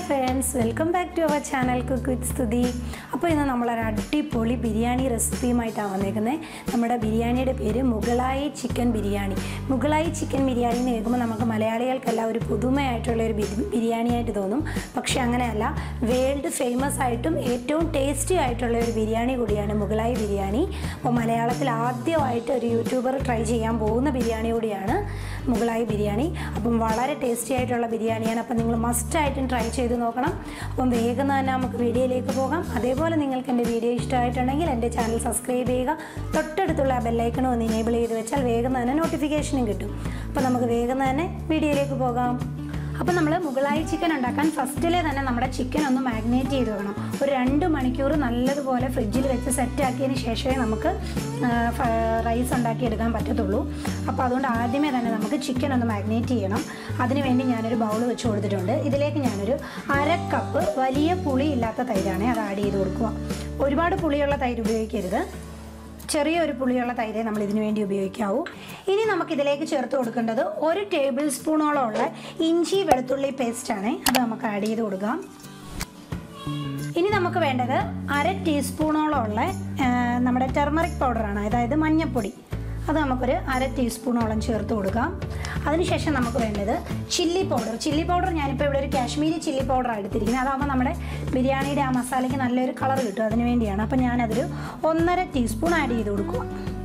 friends welcome back to our channel cook with Sthuthi അപ്പോൾ ഇന്ന് നമ്മളൊരു അടിപൊളി ബിരിയാണി റെസിപ്പിയുമായിട്ടാണ് വന്നേക്കുന്നത് നമ്മുടെ ബിരിയാണിയുടെ പേര് മുഗളായി ചിക്കൻ ബിരിയാണി മുഗളായി ചിക്കൻ ബിരിയാണി എന്ന് കേൾക്കുമ്പോൾ നമുക്ക് മലയാളികൾക്കെല്ലാം ഒരു പുതുമയായിട്ടുള്ള ഒരു ബിരി- ബിരിയാണിയായിട്ട് തോന്നും പക്ഷേ അങ്ങനെയല്ല വേൾഡ് ഫേമസ് ആയിട്ടും ഏറ്റവും ടേസ്റ്റി ആയിട്ടുള്ള ഒരു ബിരിയാണി കൂടിയാണ് മുഗളായി ബിരിയാണി അപ്പോൾ മലയാളത്തിൽ ആദ്യമായിട്ട് ഒരു യൂട്യൂബർ ട്രൈ ചെയ്യാൻ പോകുന്ന ബിരിയാണി കൂടിയാണ് മുഗളായി ബിരിയാണി അപ്പം വളരെ ടേസ്റ്റി ആയിട്ടുള്ള ബിരിയാണിയാണ് അപ്പം നിങ്ങൾ മസ്റ്റായിട്ടും ട്രൈ ചെയ്ത് നോക്കണം അപ്പം വേഗം തന്നെ നമുക്ക് വീഡിയോയിലേക്ക് പോകാം അതേപോലെ നിങ്ങൾക്ക് എൻ്റെ വീഡിയോ ഇഷ്ടമായിട്ടുണ്ടെങ്കിൽ എൻ്റെ ചാനൽ സബ്സ്ക്രൈബ് ചെയ്യുക തൊട്ടടുത്തുള്ള ബെല്ലൈക്കണും ഒന്ന് ഇനേബിൾ ചെയ്ത് വെച്ചാൽ വേഗം തന്നെ നോട്ടിഫിക്കേഷനും കിട്ടും അപ്പോൾ നമുക്ക് വേഗം തന്നെ വീഡിയോയിലേക്ക് പോകാം അപ്പോൾ നമ്മൾ മുഗളായി ചിക്കൻ ഉണ്ടാക്കാൻ ഫസ്റ്റിലെ തന്നെ നമ്മുടെ ചിക്കൻ ഒന്ന് മാഗ്നേറ്റ് ചെയ്ത് വെക്കണം ഒരു രണ്ട് മണിക്കൂർ നല്ലതുപോലെ ഫ്രിഡ്ജിൽ വെച്ച് സെറ്റാക്കിയതിന് ശേഷമേ നമുക്ക് റൈസ് ഉണ്ടാക്കിയെടുക്കാൻ പറ്റത്തുള്ളൂ അപ്പോൾ അതുകൊണ്ട് ആദ്യമേ തന്നെ നമുക്ക് ചിക്കൻ ഒന്ന് മാഗ്നേറ്റ് ചെയ്യണം അതിനുവേണ്ടി ഞാനൊരു ബൗൾ വെച്ച് കൊടുത്തിട്ടുണ്ട് ഇതിലേക്ക് ഞാനൊരു അര കപ്പ് വലിയ പുളി ഇല്ലാത്ത തൈരാണ് അത് ആഡ് ചെയ്ത് കൊടുക്കുക ഒരുപാട് പുളിയുള്ള തൈര് ഉപയോഗിക്കരുത് ചെറിയൊരു പുളിയുള്ള തൈരെ നമ്മൾ ഇതിനു വേണ്ടി ഉപയോഗിക്കാവൂ ഇനി നമുക്ക് ഇതിലേക്ക് ചേർത്ത് കൊടുക്കേണ്ടത് ഒരു ടേബിൾ സ്പൂണോളം ഉള്ള ഇഞ്ചി വെളുത്തുള്ളി പേസ്റ്റാണ് അത് നമുക്ക് ആഡ് ചെയ്ത് കൊടുക്കാം ഇനി നമുക്ക് വേണ്ടത് അര ടീസ്പൂണോളം ഉള്ള ആ, നമ്മുടെ ടെർമറിക് പൗഡറാണ് അതായത് മഞ്ഞൾപ്പൊടി അത് നമുക്കൊരു അര ടീസ്പൂണോളം ചേർത്ത് കൊടുക്കാം അതിനുശേഷം നമുക്ക് വേണ്ടത് ചില്ലി പൗഡർ ചില്ലി പൗഡർ ഞാനിപ്പോൾ ഇവിടെ ഒരു കാശ്മീരി ചില്ലി പൗഡറാണ് എടുത്തിരിക്കുന്നത് അതാകുമ്പോൾ നമ്മുടെ ബിരിയാണിയുടെ ആ മസാലയ്ക്ക് നല്ലൊരു കളർ കിട്ടും അതിന് വേണ്ടിയാണ് അപ്പോൾ ഞാനതൊരു ഒന്നര ടീസ്പൂൺ ആഡ് ചെയ്ത് കൊടുക്കുക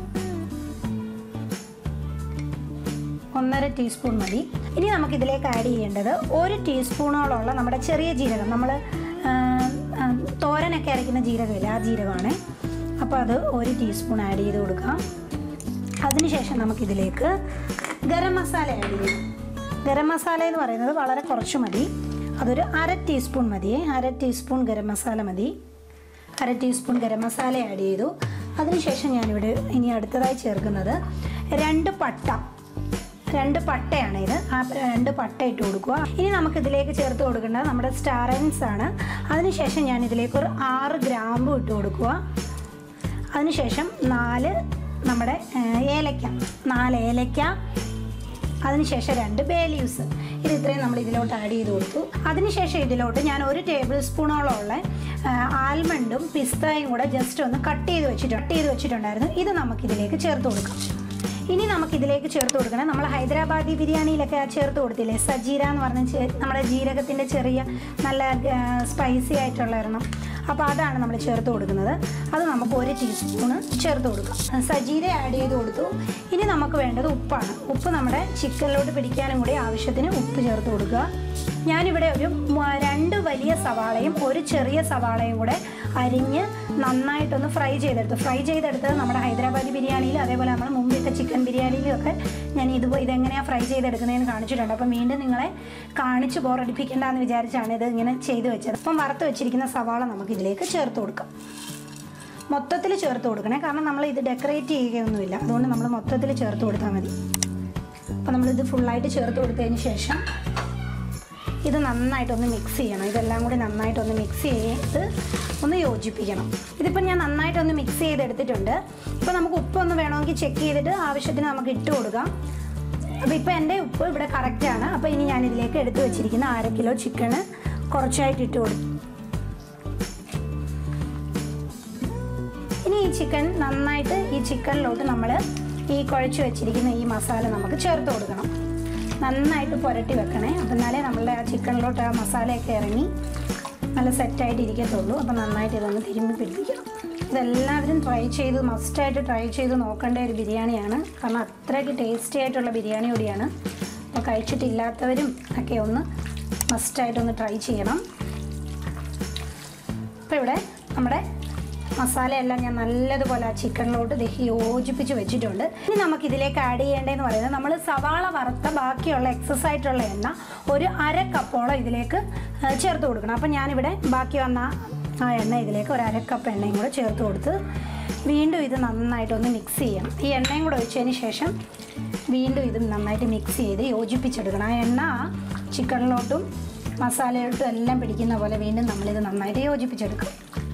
ഒന്നര ടീസ്പൂൺ മതി ഇനി നമുക്ക് ഇതിലേക്ക് ആഡ് ചെയ്യേണ്ടത് ഒരു ടീസ്പൂണോളമുള്ള നമ്മുടെ ചെറിയ ജീരകം നമ്മൾ തോരനൊക്കെ അരയ്ക്കുന്ന ജീരകമില്ല ആ ജീരകമാണ് അപ്പോൾ അത് ഒരു ടീസ്പൂൺ ആഡ് ചെയ്ത് കൊടുക്കാം അതിനുശേഷം നമുക്കിതിലേക്ക് ഗരം മസാല ആഡ് ചെയ്യാം ഗരം മസാല എന്ന് പറയുന്നത് വളരെ കുറച്ച് മതി അതൊരു അര ടീസ്പൂൺ മതിയേ അര ടീസ്പൂൺ ഗരം മസാല മതി അര ടീസ്പൂൺ ഗരം മസാല ആഡ് ചെയ്തു അതിനുശേഷം ഞാനിവിടെ ഇനി അടുത്തതായി ചേർക്കുന്നത് രണ്ട് പട്ട രണ്ട് പട്ടയാണ് ഇത് ആ രണ്ട് പട്ട ഇട്ട് കൊടുക്കുക ഇനി നമുക്ക് ഇതിലേക്ക് ചേർത്ത് കൊടുക്കേണ്ടത് നമ്മുടെ സ്റ്റാറൻസ് ആണ് അതിനുശേഷം ഞാൻ ഇതിലേക്ക് ഒരു ആറ് ഗ്രാമ്പും ഇട്ട് കൊടുക്കുക അതിനുശേഷം നാല് നമ്മുടെ ഏഹ്, ഏലക്ക നാല് ഏലക്ക അതിനുശേഷം രണ്ട് ബേ ലീവ്സ് ഇത് ഇത്രയും നമ്മൾ ഇതിലോട്ട് ആഡ് ചെയ്ത് കൊടുത്തു അതിനുശേഷം ഇതിലോട്ട് ഞാൻ ഒരു ടേബിൾ സ്പൂണോളം ഉള്ള ആൽമണ്ടും പിസ്തയും കൂടെ ജസ്റ്റ് ഒന്ന് കട്ട് ചെയ്ത് വെച്ചിട്ട് കട്ട് ചെയ്ത് വെച്ചിട്ടുണ്ടായിരുന്നു ഇത് നമുക്ക് ഇതിലേക്ക് ചേർത്ത് കൊടുക്കാം ഇനി നമുക്ക് ഇതിലേക്ക് ചേർത്ത് കൊടുക്കണം നമ്മൾ ഹൈദരാബാദി ബിരിയാണിയിലൊക്കെ ആ ചേർത്ത് കൊടുത്തില്ലേ സജീര എന്ന് പറഞ്ഞ ചെ- നമ്മുടെ ജീരകത്തിൻ്റെ ചെറിയ നല്ല സ്പൈസി ആയിട്ടുള്ള ഒരെണ്ണം അപ്പോൾ അതാണ് നമ്മൾ ചേർത്ത് കൊടുക്കുന്നത് അത് നമുക്ക് ഒരു ടീസ്പൂണ് ചേർത്ത് കൊടുക്കാം സജീര ആഡ് ചെയ്ത് കൊടുത്തു ഇനി നമുക്ക് വേണ്ടത് ഉപ്പാണ് ഉപ്പ് നമ്മുടെ ചിക്കനിലോട്ട് പിടിക്കാനും കൂടി ആവശ്യത്തിന് ഉപ്പ് ചേർത്ത് കൊടുക്കുക ഞാനിവിടെ ഒരു മ- രണ്ട് വലിയ സവാളയും ഒരു ചെറിയ സവാളയും കൂടെ അരിഞ്ഞ് നന്നായിട്ടൊന്ന് ഫ്രൈ ചെയ്തെടുത്തു ഫ്രൈ ചെയ്തെടുത്തത് നമ്മുടെ ഹൈദരാബാദി ബിരിയാണിയിലും അതേപോലെ നമ്മൾ മുമ്പിട്ട ചിക്കൻ ബിരിയാണിയിലും ഒക്കെ ഞാൻ ഇത് ഇതെങ്ങനെയാണ് ഫ്രൈ ചെയ്തെടുക്കുന്നതെന്ന് കാണിച്ചിട്ടുണ്ട് അപ്പം വീണ്ടും നിങ്ങളെ കാണിച്ച് ബോറടിപ്പിക്കേണ്ടെന്ന് വിചാരിച്ചാണ് ഇത് ഇങ്ങനെ ചെയ്ത് വെച്ചത് അപ്പം വറുത്ത് വെച്ചിരിക്കുന്ന സവാള നമുക്ക് ഇതിലേക്ക് ചേർത്ത് കൊടുക്കാം മൊത്തത്തിൽ ചേർത്ത് കൊടുക്കണേ കാരണം നമ്മൾ ഇത് ഡെക്കറേറ്റ് ചെയ്യുകയൊന്നുമില്ല അതുകൊണ്ട് നമ്മൾ മൊത്തത്തിൽ ചേർത്ത് കൊടുത്താൽ മതി അപ്പം നമ്മളിത് ഫുള്ളായിട്ട് ചേർത്ത് കൊടുത്തതിന് ശേഷം ഇത് നന്നായിട്ടൊന്ന് മിക്സ് ചെയ്യണം ഇതെല്ലാം കൂടി നന്നായിട്ടൊന്ന് മിക്സ് ചെയ്ത് ഒന്ന് യോജിപ്പിക്കണം ഇതിപ്പോൾ ഞാൻ നന്നായിട്ടൊന്ന് മിക്സ് ചെയ്തെടുത്തിട്ടുണ്ട് ഇപ്പോൾ നമുക്ക് ഉപ്പൊന്ന് വേണമെങ്കിൽ ചെക്ക് ചെയ്തിട്ട് ആവശ്യത്തിന് നമുക്ക് ഇട്ട് കൊടുക്കാം അപ്പോൾ ഇപ്പോൾ എൻ്റെ ഉപ്പ് ഇവിടെ കറക്റ്റാണ് അപ്പോൾ ഇനി ഞാൻ ഇതിലേക്ക് എടുത്ത് വെച്ചിരിക്കുന്ന അര കിലോ ചിക്കന് കുറച്ചായിട്ട് ഇട്ട് കൊടുക്കും ഇനി ഈ ചിക്കൻ നന്നായിട്ട് ഈ ചിക്കനിലോട്ട് നമ്മൾ ഈ കുഴച്ച് വെച്ചിരിക്കുന്ന ഈ മസാല നമുക്ക് ചേർത്ത് കൊടുക്കണം നന്നായിട്ട് പുരട്ടി വെക്കണേ അപ്പം എന്നാലേ നമ്മളുടെ ആ ചിക്കനിലോട്ട് ആ മസാലയൊക്കെ ഇറങ്ങി നല്ല സെറ്റായിട്ട് ഇരിക്കത്തുള്ളൂ അപ്പം നന്നായിട്ട് ഇതൊന്ന് തിരുമ്പി പിടിപ്പിക്കണം ഇതെല്ലാവരും ട്രൈ ചെയ്ത് മസ്റ്റായിട്ട് ട്രൈ ചെയ്ത് നോക്കേണ്ട ഒരു ബിരിയാണിയാണ് കാരണം അത്രയ്ക്ക് ടേസ്റ്റി ആയിട്ടുള്ള ബിരിയാണി കൂടിയാണ് അപ്പോൾ കഴിച്ചിട്ടില്ലാത്തവരും ഒക്കെ ഒന്ന് മസ്റ്റായിട്ടൊന്ന് ട്രൈ ചെയ്യണം അപ്പോൾ ഇവിടെ നമ്മുടെ മസാലയെല്ലാം ഞാൻ നല്ലതുപോലെ ആ ചിക്കനിലോട്ട് ദഹി യോജിപ്പിച്ച് വെച്ചിട്ടുണ്ട് ഇനി നമുക്ക് ഇതിലേക്ക് ആഡ് ചെയ്യേണ്ടതെന്ന് പറയുന്നത് നമ്മൾ സവാള വറുത്ത ബാക്കിയുള്ള എക്സസ് ആയിട്ടുള്ള എണ്ണ ഒരു അര കപ്പോളം ഇതിലേക്ക് ആ, ചേർത്ത് കൊടുക്കണം അപ്പം ഞാനിവിടെ ബാക്കി വന്ന ആ എണ്ണ ഇതിലേക്ക് ഒരു അര കപ്പ് എണ്ണയും കൂടെ ചേർത്ത് കൊടുത്ത് വീണ്ടും ഇത് നന്നായിട്ടൊന്ന് മിക്സ് ചെയ്യണം ഈ എണ്ണയും കൂടെ ഒഴിച്ചതിന് ശേഷം വീണ്ടും ഇത് നന്നായിട്ട് മിക്സ് ചെയ്ത് യോജിപ്പിച്ചെടുക്കണം ആ എണ്ണ ചിക്കനിലോട്ടും മസാലയിലോട്ടും എല്ലാം പിടിക്കുന്ന പോലെ വീണ്ടും നമ്മളിത് നന്നായിട്ട് യോജിപ്പിച്ചെടുക്കും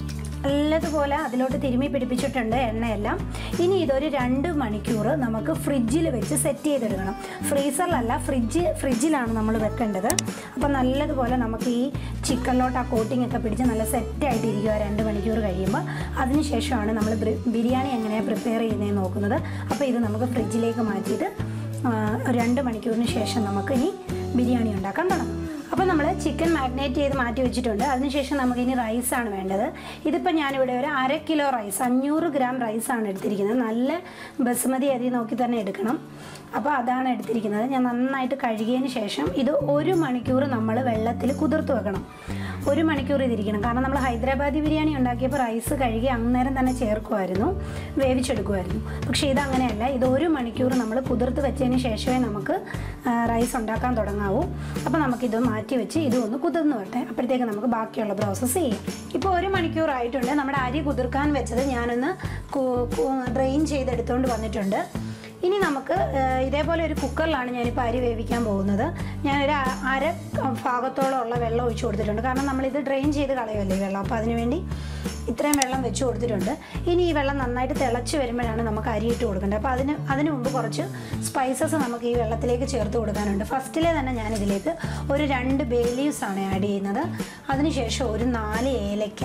നല്ലതുപോലെ അതിലോട്ട് തിരുമ്മി പിടിപ്പിച്ചിട്ടുണ്ട് എണ്ണയെല്ലാം ഇനി ഇതൊരു രണ്ട് മണിക്കൂർ നമുക്ക് ഫ്രിഡ്ജിൽ വെച്ച് സെറ്റ് ചെയ്തെടുക്കണം ഫ്രീസറിലല്ല ഫ്രിഡ്ജ് ഫ്രിഡ്ജിലാണ് നമ്മൾ വെക്കേണ്ടത് അപ്പോൾ നല്ലതുപോലെ നമുക്ക് ഈ ചിക്കനിലോട്ട് ആ കോട്ടിംഗ് ഒക്കെ പിടിച്ച് നല്ല സെറ്റായിട്ട് ഇരിക്കുക രണ്ട് മണിക്കൂർ കഴിയുമ്പോൾ അതിനുശേഷമാണ് നമ്മൾ ബിരിയാണി എങ്ങനെയാണ് പ്രിപ്പയർ ചെയ്യുന്നതെന്ന് നോക്കുന്നത് അപ്പോൾ ഇത് നമുക്ക് ഫ്രിഡ്ജിലേക്ക് മാറ്റിയിട്ട് ആ, ഒരു രണ്ട് മണിക്കൂറിന് ശേഷം നമുക്ക് ഇനി ബിരിയാണി ഉണ്ടാക്കാൻ തുടങ്ങാം അപ്പോൾ നമ്മൾ ചിക്കൻ മാഗ്നേറ്റ് ചെയ്ത് മാറ്റി വെച്ചിട്ടുണ്ട് അതിനുശേഷം നമുക്ക് ഇനി റൈസാണ് വേണ്ടത് ഇതിപ്പോൾ ഞാനിവിടെ ഒരു അര കിലോ റൈസ് അഞ്ഞൂറ് ഗ്രാം റൈസാണ് എടുത്തിരിക്കുന്നത് നല്ല ബസുമതി അരി നോക്കി തന്നെ എടുക്കണം അപ്പോൾ അതാണ് എടുത്തിരിക്കുന്നത് ഞാൻ നന്നായിട്ട് കഴുകിയതിന് ശേഷം ഇത് ഒരു മണിക്കൂർ നമ്മൾ വെള്ളത്തിൽ കുതിർത്ത് വെക്കണം ഒരു മണിക്കൂർ ഇതിരിക്കണം കാരണം നമ്മൾ ഹൈദരാബാദി ബിരിയാണി ഉണ്ടാക്കിയപ്പോൾ റൈസ് കഴുകി അന്നേരം തന്നെ ചേർക്കുമായിരുന്നു വേവിച്ചെടുക്കുമായിരുന്നു പക്ഷേ ഇത് അങ്ങനെയല്ല ഇത് ഒരു മണിക്കൂർ നമ്മൾ കുതിർത്ത് വെച്ചതിന് ശേഷമേ നമുക്ക് ആ, റൈസ് ഉണ്ടാക്കാൻ തുടങ്ങാവൂ അപ്പോൾ നമുക്കിത് മാറ്റി വെച്ച് ഇതും ഒന്ന് കുതിർന്ന് വരട്ടെ അപ്പോഴത്തേക്ക് നമുക്ക് ബാക്കിയുള്ള പ്രോസസ്സ് ചെയ്യാം ഇപ്പോൾ ഒരു മണിക്കൂർ ആയിട്ടുണ്ട് നമ്മുടെ അരി കുതിർക്കാൻ വെച്ചത് ഞാനൊന്ന് ഡ്രെയിൻ ചെയ്തെടുത്തുകൊണ്ട് വന്നിട്ടുണ്ട് ഇനി നമുക്ക് ആ, ഇതേപോലെ ഒരു കുക്കറിലാണ് ഞാനിപ്പോൾ അരി വേവിക്കാൻ പോകുന്നത് ഞാനൊരു അ- അര ഭാഗത്തോളം ഉള്ള വെള്ളം ഒഴിച്ചു കൊടുത്തിട്ടുണ്ട് കാരണം നമ്മളിത് ഡ്രെയിൻ ചെയ്ത് കളയുമല്ലേ ഈ വെള്ളം അപ്പോൾ അതിനുവേണ്ടി ഇത്രയും വെള്ളം വെച്ച് കൊടുത്തിട്ടുണ്ട് ഇനി ഈ വെള്ളം നന്നായിട്ട് തിളച്ച് വരുമ്പോഴാണ് നമുക്ക് അരി ഇട്ട് കൊടുക്കേണ്ടത് അപ്പോൾ അതിന് അതിന് മുമ്പ് കുറച്ച് സ്പൈസസ് നമുക്ക് ഈ വെള്ളത്തിലേക്ക് ചേർത്ത് കൊടുക്കാനുണ്ട് ഫസ്റ്റിലെ തന്നെ ഞാൻ ഇതിലേക്ക് ഒരു രണ്ട് ബേ ലീവ്സ് ആണ് ആഡ് ചെയ്യുന്നത് അതിനുശേഷം ഒരു നാല് ഏലയ്ക്ക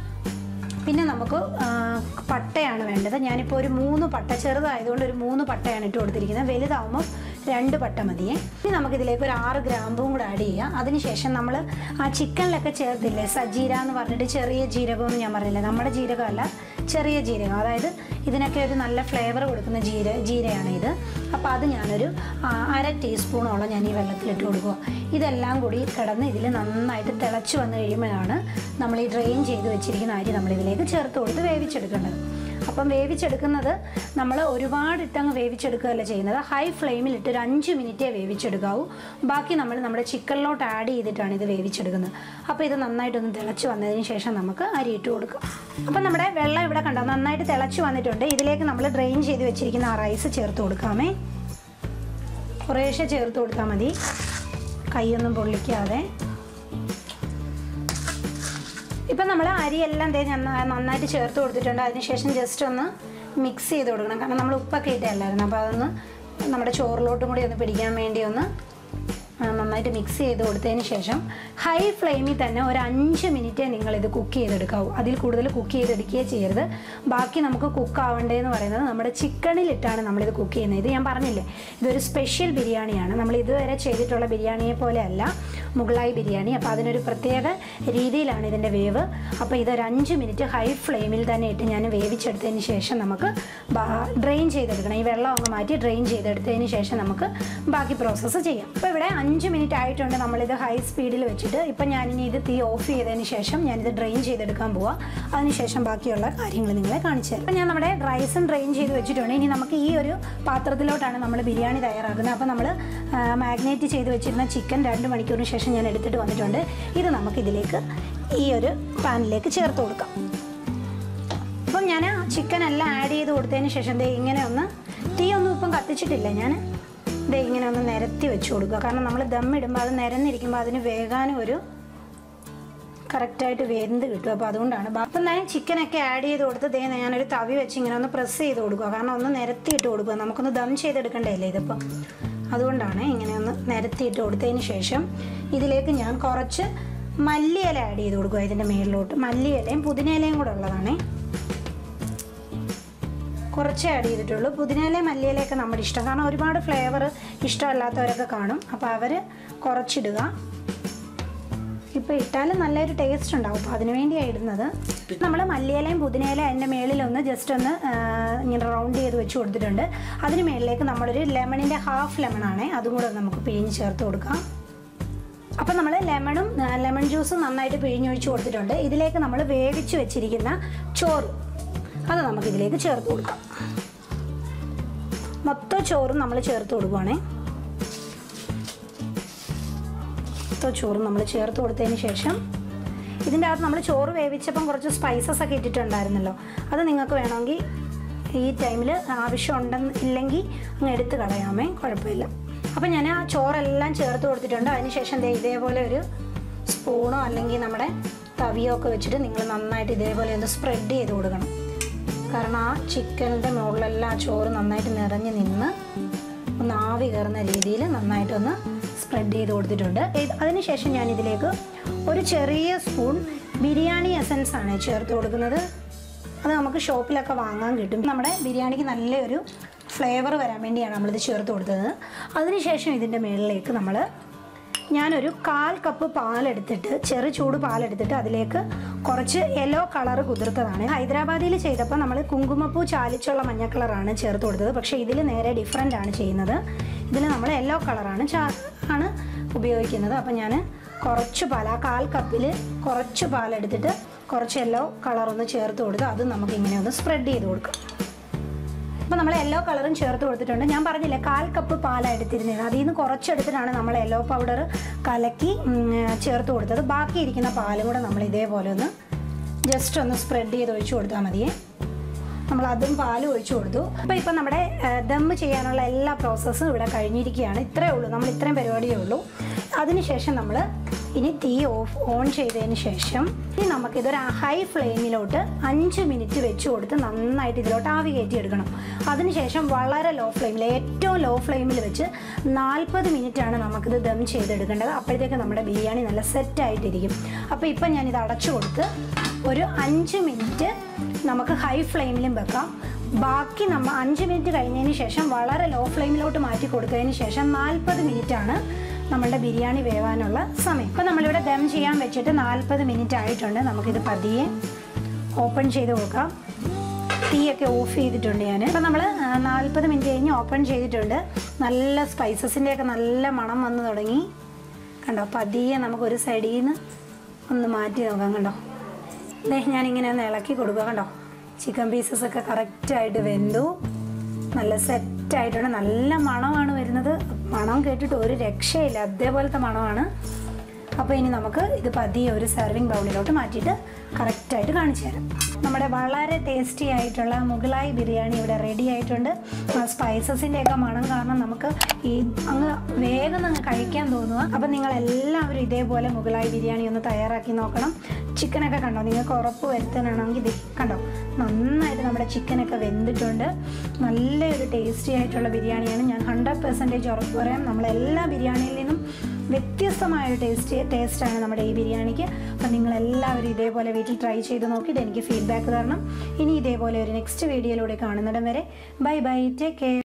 പിന്നെ നമുക്ക് ആ, പട്ടയാണ് വേണ്ടത് ഞാനിപ്പോൾ ഒരു മൂന്ന് പട്ട ചെറുതായതുകൊണ്ട് ഒരു മൂന്ന് പട്ടയാണ് ഇട്ട് കൊടുത്തിരിക്കുന്നത് വലുതാവുമ്പോൾ രണ്ട് പട്ട മതിയേ ഇനി നമുക്കിതിലേക്ക് ഒരു ആറ് ഗ്രാമ്പും കൂടെ ആഡ് ചെയ്യാം അതിനുശേഷം നമ്മൾ ആ ചിക്കനിലൊക്കെ ചേർത്തില്ലേ സജീര എന്ന് പറഞ്ഞിട്ട് ചെറിയ ജീരകം എന്ന് ഞാൻ പറഞ്ഞില്ലേ നമ്മുടെ ജീരകമല്ല ചെറിയ ജീരകം അതായത് ഇതിനൊക്കെ ഒരു നല്ല ഫ്ലേവർ കൊടുക്കുന്ന ജീര ജീരയാണ് ഇത് അപ്പോൾ അത് ഞാനൊരു ആ, അര ടീസ്പൂണോളം ഞാൻ ഈ വെള്ളത്തിലിട്ട് കൊടുക്കുക ഇതെല്ലാം കൂടി കിടന്ന് ഇതിൽ നന്നായിട്ട് തിളച്ച് വന്നു കഴിയുമ്പോഴാണ് നമ്മൾ ഈ ഡ്രെയിൻ ചെയ്ത് വെച്ചിരിക്കുന്ന അരി നമ്മൾ ഇതിലേക്ക് ചേർത്ത് കൊടുത്ത് വേവിച്ചെടുക്കേണ്ടത് അപ്പം വേവിച്ചെടുക്കുന്നത് നമ്മൾ ഒരുപാട് ഇട്ടങ്ങ് വേവിച്ചെടുക്കുകയല്ല ചെയ്യുന്നത് ഹൈ ഫ്ലെയിമിൽ ഇട്ട് ഒരു അഞ്ച് മിനിറ്റേ വേവിച്ചെടുക്കാവൂ ബാക്കി നമ്മൾ നമ്മുടെ ചിക്കനിലോട്ട് ആഡ് ചെയ്തിട്ടാണ് ഇത് വേവിച്ചെടുക്കുന്നത് അപ്പോൾ ഇത് നന്നായിട്ടൊന്ന് തിളച്ച് വന്നതിന് ശേഷം നമുക്ക് അരി ഇട്ട് കൊടുക്കാം അപ്പം നമ്മുടെ വെള്ളം ഇവിടെ കണ്ടോ നന്നായിട്ട് തിളച്ച് വന്നിട്ടുണ്ട് ഇതിലേക്ക് നമ്മൾ ഡ്രെയിൻ ചെയ്ത് വെച്ചിരിക്കുന്ന ആ റൈസ് ചേർത്ത് കൊടുക്കാമേ കുറേശ്ശെ ചേർത്ത് കൊടുത്താൽ മതി കൈയൊന്നും പൊള്ളിക്കാതെ ഇപ്പം നമ്മൾ അരിയെല്ലാം ദേ നന്നാ- നന്നായിട്ട് ചേർത്ത് കൊടുത്തിട്ടുണ്ട് അതിനുശേഷം ജസ്റ്റ് ഒന്ന് മിക്സ് ചെയ്ത് കൊടുക്കണം കാരണം നമ്മൾ ഉപ്പൊക്കെ ഇട്ടല്ലായിരുന്നു അപ്പോൾ അതൊന്ന് നമ്മുടെ ചോറിലോട്ടും കൂടി ഒന്ന് പിടിക്കാൻ വേണ്ടി ഒന്ന് ആ, നന്നായിട്ട് മിക്സ് ചെയ്ത് കൊടുത്തതിന് ശേഷം ഹൈ ഫ്ലെയിമിൽ തന്നെ ഒരു അഞ്ച് മിനിറ്റേ നിങ്ങളിത് കുക്ക് ചെയ്തെടുക്കാവൂ അതിൽ കൂടുതൽ കുക്ക് ചെയ്തെടുക്കുകയേ ചെയ്യരുത് ബാക്കി നമുക്ക് കുക്ക് ആവേണ്ടതെന്ന് പറയുന്നത് നമ്മുടെ ചിക്കണിലിട്ടാണ് നമ്മളിത് കുക്ക് ചെയ്യുന്നത് ഇത് ഞാൻ പറഞ്ഞില്ലേ ഇതൊരു സ്പെഷ്യൽ ബിരിയാണിയാണ് നമ്മൾ ഇതുവരെ ചെയ്തിട്ടുള്ള ബിരിയാണിയെ പോലെ അല്ല മുഗളായി ബിരിയാണി അപ്പോൾ അതിനൊരു പ്രത്യേക രീതിയിലാണ് ഇതിൻ്റെ വേവ് അപ്പോൾ ഇതൊരു അഞ്ച് മിനിറ്റ് ഹൈ ഫ്ലെയിമിൽ തന്നെ ഇട്ട് ഞാൻ വേവിച്ചെടുത്തതിന് ശേഷം നമുക്ക് ഡ്രെയിൻ ചെയ്തെടുക്കണം ഈ വെള്ളം അങ്ങ് മാറ്റി ഡ്രെയിൻ ചെയ്തെടുത്തതിന് ശേഷം നമുക്ക് ബാക്കി പ്രോസസ്സ് ചെയ്യാം അപ്പോൾ ഇവിടെ അഞ്ച് മിനിറ്റ് ആയിട്ടുണ്ട് നമ്മളിത് ഹൈ സ്പീഡിൽ വെച്ചിട്ട് ഇപ്പം ഞാനിനി ഇത് തീ ഓഫ് ചെയ്തതിന് ശേഷം ഞാനിത് ഡ്രെയിൻ ചെയ്തെടുക്കാൻ പോവാം അതിനുശേഷം ബാക്കിയുള്ള കാര്യങ്ങൾ നിങ്ങളെ കാണിച്ചു തരാം അപ്പം ഞാൻ നമ്മുടെ റൈസും ഡ്രെയിൻ ചെയ്ത് വെച്ചിട്ടുണ്ട് ഇനി നമുക്ക് ഈ ഒരു പാത്രത്തിലോട്ടാണ് നമ്മൾ ബിരിയാണി തയ്യാറാക്കുന്നത് അപ്പോൾ നമ്മൾ മാഗ്നേറ്റ് ചെയ്ത് വെച്ചിരുന്ന ചിക്കൻ രണ്ട് മണിക്കൂറിന് ശേഷം ഞാൻ എടുത്തിട്ട് വന്നിട്ടുണ്ട് ഇത് നമുക്ക് ഇതിലേക്ക് ഈ ഒരു പാനിലേക്ക് ചേർത്ത് കൊടുക്കാം അപ്പം ഞാൻ ചിക്കൻ എല്ലാം ആഡ് ചെയ്ത് കൊടുത്തതിന് ശേഷം ദേ ഇങ്ങനെ ഒന്ന് തീ ഒന്നും ഇപ്പം കത്തിച്ചിട്ടില്ല ഞാൻ ദേ ഇങ്ങനെ ഒന്ന് നിരത്തി വെച്ച് കൊടുക്കുക കാരണം നമ്മൾ ദം ഇടുമ്പോൾ അത് നിരന്നിരിക്കുമ്പോൾ അതിന് വേകാനും ഒരു കറക്റ്റായിട്ട് വെന്ത് കിട്ടും അപ്പോൾ അതുകൊണ്ടാണ് അപ്പം ഞാൻ ചിക്കനൊക്കെ ആഡ് ചെയ്ത് കൊടുത്ത് ദേ ഞാനൊരു തവി വെച്ച് ഇങ്ങനെ ഒന്ന് പ്രസ് ചെയ്ത് കൊടുക്കുക കാരണം ഒന്ന് നിരത്തിയിട്ട് കൊടുക്കുക നമുക്കൊന്ന് ദം ചെയ്തെടുക്കണ്ടല്ലേ ഇതിപ്പം അതുകൊണ്ടാണ് ഇങ്ങനെ ഒന്ന് നിരത്തിയിട്ട് കൊടുത്തതിന് ശേഷം ഇതിലേക്ക് ഞാൻ കുറച്ച് മല്ലിയില ആഡ് ചെയ്ത് കൊടുക്കുക ഇതിൻ്റെ മേളിലോട്ട് മല്ലിയിലയും പുതിനയിലയും കൂടെ ഉള്ളതാണേ കുറച്ചേ ആഡ് ചെയ്തിട്ടുള്ളൂ പുതിനയിലയും മല്ലിയിലയൊക്കെ നമ്മുടെ ഇഷ്ടം കാരണം ഒരുപാട് ഫ്ലേവർ ഇഷ്ടമല്ലാത്തവരൊക്കെ കാണും അപ്പോൾ അവർ കുറച്ചിടുക ഇപ്പോൾ ഇട്ടാലും നല്ലൊരു ടേസ്റ്റ് ഉണ്ടാവും അപ്പോൾ അതിന് വേണ്ടിയാണ് ഇടുന്നത് നമ്മൾ മല്ലിയിലയും പുതിനയിലയും അതിൻ്റെ മേളിലൊന്ന് ജസ്റ്റ് ഒന്ന് ആ, ഇങ്ങനെ റൗണ്ട് ചെയ്ത് വെച്ച് കൊടുത്തിട്ടുണ്ട് അതിന് മേളിലേക്ക് നമ്മളൊരു ലെമണിൻ്റെ ഹാഫ് ലെമണാണേ അതും കൂടെ നമുക്ക് പിഴിഞ്ഞ് ചേർത്ത് കൊടുക്കാം അപ്പം നമ്മൾ ലെമണും ആ, ലെമൺ ജ്യൂസും നന്നായിട്ട് പിഴിഞ്ഞൊഴിച്ച് കൊടുത്തിട്ടുണ്ട് ഇതിലേക്ക് നമ്മൾ വേവിച്ച് വെച്ചിരിക്കുന്ന ചോറ് അത് നമുക്ക് ഇതിലേക്ക് ചേർത്ത് കൊടുക്കാം മൊത്തം ചോറും നമ്മൾ ചേർത്ത് കൊടുക്കുവാണേ മൊത്തം ചോറും നമ്മൾ ചേർത്ത് കൊടുത്തതിന് ശേഷം ഇതിൻ്റെ അകത്ത് നമ്മൾ ചോറ് വേവിച്ചപ്പം കുറച്ച് സ്പൈസസ് ഒക്കെ ഇട്ടിട്ടുണ്ടായിരുന്നല്ലോ അത് നിങ്ങൾക്ക് വേണമെങ്കിൽ ഈ ടൈമിൽ ആവശ്യമുണ്ടെന്ന് ഇല്ലെങ്കിൽ അങ്ങ് എടുത്ത് കളയാമേ കുഴപ്പമില്ല അപ്പം ഞാൻ ആ ചോറെല്ലാം ചേർത്ത് കൊടുത്തിട്ടുണ്ട് അതിനുശേഷം ദേ ഇതേപോലെ ഒരു സ്പൂണോ അല്ലെങ്കിൽ നമ്മുടെ തവിയോ ഒക്കെ വെച്ചിട്ട് നിങ്ങൾ നന്നായിട്ട് ഇതേപോലെ ഒന്ന് സ്പ്രെഡ് ചെയ്ത് കൊടുക്കണം കാരണം ആ ചിക്കനിൻ്റെ മുകളിലെല്ലാം ആ ചോറ് നന്നായിട്ട് നിറഞ്ഞ് നിന്ന് ഒന്ന് ആവി കയറുന്ന രീതിയിൽ നന്നായിട്ടൊന്ന് സ്പ്രെഡ് ചെയ്ത് കൊടുത്തിട്ടുണ്ട് ഇത് അതിനുശേഷം ഞാൻ ഇതിലേക്ക് ഒരു ചെറിയ സ്പൂൺ ബിരിയാണി എസൻസ് ആണ് ചേർത്ത് കൊടുക്കുന്നത് അത് നമുക്ക് ഷോപ്പിലൊക്കെ വാങ്ങാൻ കിട്ടും നമ്മുടെ ബിരിയാണിക്ക് നല്ലൊരു ഫ്ലേവർ വരാൻ വേണ്ടിയാണ് നമ്മളിത് ചേർത്ത് കൊടുത്തത് അതിനുശേഷം ഇതിൻ്റെ മുകളിലേക്ക് നമ്മൾ ഞാനൊരു കാൽ കപ്പ് പാലെടുത്തിട്ട് ചെറു ചൂട് പാലെടുത്തിട്ട് അതിലേക്ക് കുറച്ച് യെല്ലോ കളർ കുതിർത്തതാണ് ഹൈദരാബാദിൽ ചെയ്തപ്പോൾ നമ്മൾ കുങ്കുമപ്പൂ ചാലിച്ചുള്ള മഞ്ഞ കളറാണ് ചേർത്ത് കൊടുത്തത് പക്ഷേ ഇതിൽ നേരെ ഡിഫറെൻ്റ് ആണ് ചെയ്യുന്നത് ഇതിൽ നമ്മൾ യെല്ലോ കളറാണ് ചാ ആണ് ഉപയോഗിക്കുന്നത് അപ്പം ഞാൻ കുറച്ച് പാൽ ആ കാൽ കപ്പിൽ കുറച്ച് പാലെടുത്തിട്ട് കുറച്ച് യെല്ലോ കളറൊന്ന് ചേർത്ത് കൊടുത്ത് അത് നമുക്കിങ്ങനെ ഒന്ന് സ്പ്രെഡ് ചെയ്ത് കൊടുക്കാം അപ്പോൾ നമ്മൾ യെല്ലോ കളറും ചേർത്ത് കൊടുത്തിട്ടുണ്ട് ഞാൻ പറഞ്ഞില്ലേ കാൽ കപ്പ് പാലാണ് എടുത്തിരുന്നത് അതിൽ നിന്ന് കുറച്ചെടുത്തിട്ടാണ് നമ്മൾ യെല്ലോ പൗഡർ കലക്കി ഉം, ചേർത്ത് കൊടുത്തത് ബാക്കി ഇരിക്കുന്ന പാലും കൂടെ നമ്മൾ ഇതേപോലെ ഒന്ന് ജസ്റ്റ് ഒന്ന് സ്പ്രെഡ് ചെയ്ത് ഒഴിച്ചു കൊടുത്താൽ മതിയേ നമ്മൾ അതും പാലും ഒഴിച്ചു കൊടുത്തു അപ്പോൾ ഇപ്പം നമ്മുടെ ദം ചെയ്യാനുള്ള എല്ലാ പ്രോസസ്സും ഇവിടെ കഴിഞ്ഞിരിക്കുകയാണ് ഇത്രയേ ഉള്ളൂ നമ്മൾ ഇത്രയും പരിപാടിയേ ഉള്ളൂ അതിനുശേഷം നമ്മൾ ഇനി തീ ഓഫ് ഓൺ ചെയ്തതിന് ശേഷം ഇനി നമുക്കിതൊരു ഹൈ ഫ്ലെയിമിലോട്ട് അഞ്ച് മിനിറ്റ് വെച്ച് കൊടുത്ത് നന്നായിട്ട് ഇതിലോട്ട് ആവി കയറ്റി എടുക്കണം അതിനുശേഷം വളരെ ലോ ഫ്ലെയിമിൽ ഏറ്റവും ലോ ഫ്ലെയിമിൽ വെച്ച് നാൽപ്പത് മിനിറ്റാണ് നമുക്കിത് ദം ചെയ്തെടുക്കേണ്ടത് അപ്പോഴത്തേക്ക് നമ്മുടെ ബിരിയാണി നല്ല സെറ്റായിട്ടിരിക്കും അപ്പോൾ ഇപ്പം ഞാനിത് അടച്ചു കൊടുത്ത് ഒരു അഞ്ച് മിനിറ്റ് നമുക്ക് ഹൈ ഫ്ലെയിമിലും വെക്കാം ബാക്കി നമ്മൾ അഞ്ച് മിനിറ്റ് കഴിഞ്ഞതിന് ശേഷം വളരെ ലോ ഫ്ലെയിമിലോട്ട് മാറ്റി കൊടുത്തതിന് ശേഷം നാൽപ്പത് ആണ് നമ്മളുടെ ബിരിയാണി വേവാനുള്ള സമയം ഇപ്പം നമ്മളിവിടെ ദം ചെയ്യാൻ വെച്ചിട്ട് നാൽപ്പത് മിനിറ്റ് ആയിട്ടുണ്ട് നമുക്കിത് പതിയെ ഓപ്പൺ ചെയ്ത് നോക്കാം തീയൊക്കെ ഓഫ് ചെയ്തിട്ടുണ്ട് ഞാൻ അപ്പം നമ്മൾ നാൽപ്പത് മിനിറ്റ് കഴിഞ്ഞ് ഓപ്പൺ ചെയ്തിട്ടുണ്ട് നല്ല സ്പൈസസിൻ്റെയൊക്കെ നല്ല മണം വന്ന് തുടങ്ങി കണ്ടോ പതിയെ നമുക്ക് ഒരു സൈഡിൽ നിന്ന് ഒന്ന് മാറ്റി നോക്കാം കണ്ടോ ദേ ഞാനിങ്ങനെ ഒന്ന് ഇളക്കി കൊടുക്കുക കണ്ടോ ചിക്കൻ പീസസ് ഒക്കെ കറക്റ്റായിട്ട് വെന്തു നല്ല സെറ്റായിട്ടുണ്ട് നല്ല മണമാണ് വരുന്നത് മണം കേട്ടിട്ട് ഒരു രക്ഷയില്ല അതേപോലത്തെ മണമാണ് അപ്പോൾ ഇനി നമുക്ക് ഇത് പതിയെ ഒരു സെർവിങ് ബൗളിലോട്ട് മാറ്റിയിട്ട് കറക്റ്റായിട്ട് കാണിച്ചു തരാം നമ്മുടെ വളരെ ടേസ്റ്റി ആയിട്ടുള്ള മുഗളായി ബിരിയാണി ഇവിടെ റെഡി ആയിട്ടുണ്ട് സ്പൈസസിൻ്റെ ഒക്കെ മണം കാരണം നമുക്ക് ഈ അങ്ങ് വേഗം അങ്ങ് കഴിക്കാൻ തോന്നുക അപ്പം നിങ്ങൾ എല്ലാവരും ഇതേപോലെ മുഗളായി ബിരിയാണി ഒന്ന് തയ്യാറാക്കി നോക്കണം ചിക്കനൊക്കെ കണ്ടോ നിങ്ങൾക്ക് ഉറപ്പ് വരുത്താനാണെങ്കിൽ ഇത് കണ്ടോ നന്നായിട്ട് നമ്മുടെ ചിക്കനൊക്കെ വെന്തിട്ടുണ്ട് നല്ലൊരു ടേസ്റ്റി ആയിട്ടുള്ള ബിരിയാണിയാണ് ഞാൻ ഹൺഡ്രഡ് പെർസെൻറ്റേജ് ഉറപ്പ് പറയാം നമ്മളെല്ലാ ബിരിയാണിയിൽ നിന്നും വ്യത്യസ്തമായ ഒരു ടേസ്റ്റ് ടേസ്റ്റാണ് നമ്മുടെ ഈ ബിരിയാണിക്ക് അപ്പം നിങ്ങളെല്ലാവരും ഇതേപോലെ വീട്ടിൽ ട്രൈ ചെയ്ത് നോക്കിയിട്ട് എനിക്ക് ഫീഡ്ബാക്ക് തരണം ഇനി ഇതേപോലെ ഒരു നെക്സ്റ്റ് വീഡിയോയിലൂടെ കാണുന്നിടം വരെ ബൈ ബൈ ടേക്ക് കെയർ